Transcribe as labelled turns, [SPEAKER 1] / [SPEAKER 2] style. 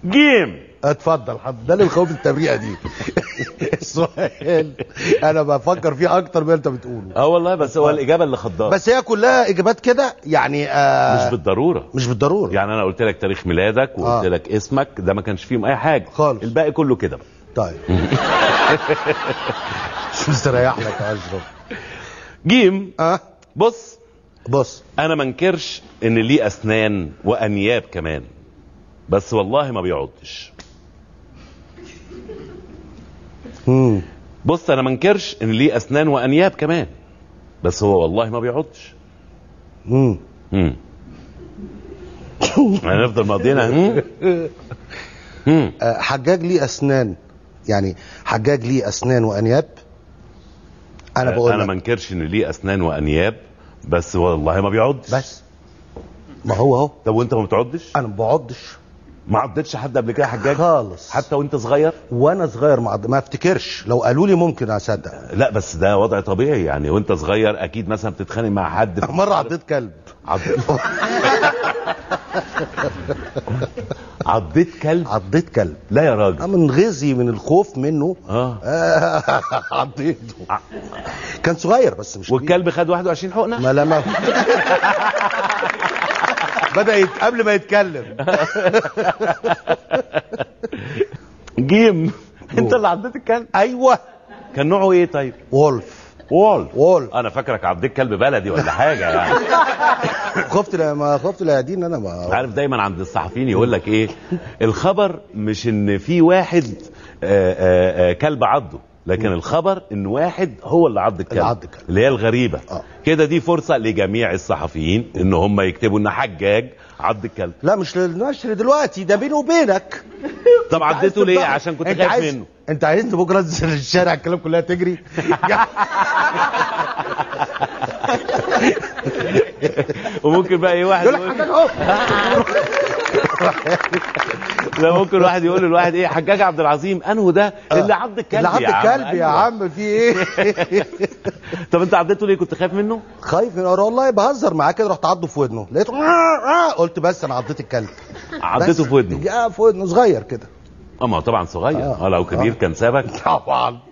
[SPEAKER 1] جيم
[SPEAKER 2] اتفضل حضرتك ده اللي الخوف التبريئه دي السؤال انا بفكر فيه اكتر من انت بتقوله
[SPEAKER 1] اه والله بس هو الاجابه اللي خضاها
[SPEAKER 2] بس هي كلها اجابات كده يعني آه
[SPEAKER 1] مش بالضروره
[SPEAKER 2] مش بالضروره
[SPEAKER 1] يعني انا قلت لك تاريخ ميلادك وقلت
[SPEAKER 2] آه.
[SPEAKER 1] لك اسمك ده ما كانش فيهم اي حاجه
[SPEAKER 2] خالص.
[SPEAKER 1] الباقي كله كده بقى
[SPEAKER 2] طيب مش مستريح لك يا اشرف
[SPEAKER 1] جيم
[SPEAKER 2] اه
[SPEAKER 1] بص
[SPEAKER 2] بص
[SPEAKER 1] انا ما انكرش ان ليه اسنان وانياب كمان بس والله ما بيعضش
[SPEAKER 2] مم.
[SPEAKER 1] بص انا ما انكرش ان ليه اسنان وانياب كمان بس هو والله ما بيعضش
[SPEAKER 2] مم.
[SPEAKER 1] امم هنفضل مقضينا هم؟ هم.
[SPEAKER 2] آه، حجاج ليه اسنان يعني حجاج ليه اسنان وانياب انا بقول
[SPEAKER 1] انا
[SPEAKER 2] لك
[SPEAKER 1] ما انكرش ان ليه اسنان وانياب بس والله ما بيعضش
[SPEAKER 2] بس ما هو اهو
[SPEAKER 1] طب وانت ما بتعضش
[SPEAKER 2] انا ما بقعدش
[SPEAKER 1] ما عضتش حد قبل كده يا حجاج
[SPEAKER 2] خالص
[SPEAKER 1] حتى وانت صغير
[SPEAKER 2] وانا صغير ما عض- ما افتكرش لو قالوا لي ممكن اصدق
[SPEAKER 1] لا بس ده وضع طبيعي يعني وانت صغير اكيد مثلا بتتخانق مع حد
[SPEAKER 2] مره عضيت كلب
[SPEAKER 1] عض... عضيت كلب
[SPEAKER 2] عضيت كلب
[SPEAKER 1] لا يا راجل
[SPEAKER 2] آه، من غزي من الخوف منه
[SPEAKER 1] اه
[SPEAKER 2] آه، عضيته كان صغير بس مش كبير.
[SPEAKER 1] والكلب خد 21 حقنه
[SPEAKER 2] ما لما بدا يت... قبل ما يتكلم
[SPEAKER 1] جيم انت اللي عضيت الكلب
[SPEAKER 2] ايوه
[SPEAKER 1] كان نوعه ايه طيب
[SPEAKER 2] وولف
[SPEAKER 1] وول
[SPEAKER 2] وولف
[SPEAKER 1] انا فاكرك عضيت كلب بلدي ولا حاجه يعني
[SPEAKER 2] خفت لا ما خفت لا دين انا ما
[SPEAKER 1] عارف دايما عند الصحفيين يقول لك ايه الخبر مش ان في واحد آآ آآ كلب عضه لكن الخبر ان واحد هو اللي عض الكلب
[SPEAKER 2] اللي عض الكلب.
[SPEAKER 1] اللي هي الغريبه
[SPEAKER 2] آه.
[SPEAKER 1] كده دي فرصه لجميع الصحفيين ان هم يكتبوا ان حجاج عض الكلب
[SPEAKER 2] لا مش للنشر دلوقتي ده بيني وبينك
[SPEAKER 1] طب
[SPEAKER 2] عايز
[SPEAKER 1] عديته ليه
[SPEAKER 2] تفضحني.
[SPEAKER 1] عشان كنت
[SPEAKER 2] انت
[SPEAKER 1] خايف
[SPEAKER 2] عايز
[SPEAKER 1] منه
[SPEAKER 2] انت عايزني بكره انزل الشارع الكلام كلها تجري
[SPEAKER 1] وممكن بقى ايه واحد
[SPEAKER 2] يقول لك
[SPEAKER 1] يقول
[SPEAKER 2] حاجه اهو
[SPEAKER 1] لا ممكن واحد يقول للواحد ايه حجاج عبد العظيم انه ده اللي عض الكلب
[SPEAKER 2] اللي عض
[SPEAKER 1] يا عم.
[SPEAKER 2] الكلب يا
[SPEAKER 1] أيوة.
[SPEAKER 2] عم في ايه
[SPEAKER 1] طب انت عديته ليه كنت خايف منه
[SPEAKER 2] خايف من والله بهزر معاه كده رحت عضه في ودنه لقيته آه آه قلت بس انا عضيت الكلب
[SPEAKER 1] عديته
[SPEAKER 2] بس.
[SPEAKER 1] في ودنه
[SPEAKER 2] اه في ودنه صغير كده
[SPEAKER 1] اه ما هو طبعا صغير
[SPEAKER 2] آه.
[SPEAKER 1] اه لو كبير
[SPEAKER 2] آه.
[SPEAKER 1] كان سابك
[SPEAKER 2] طبعا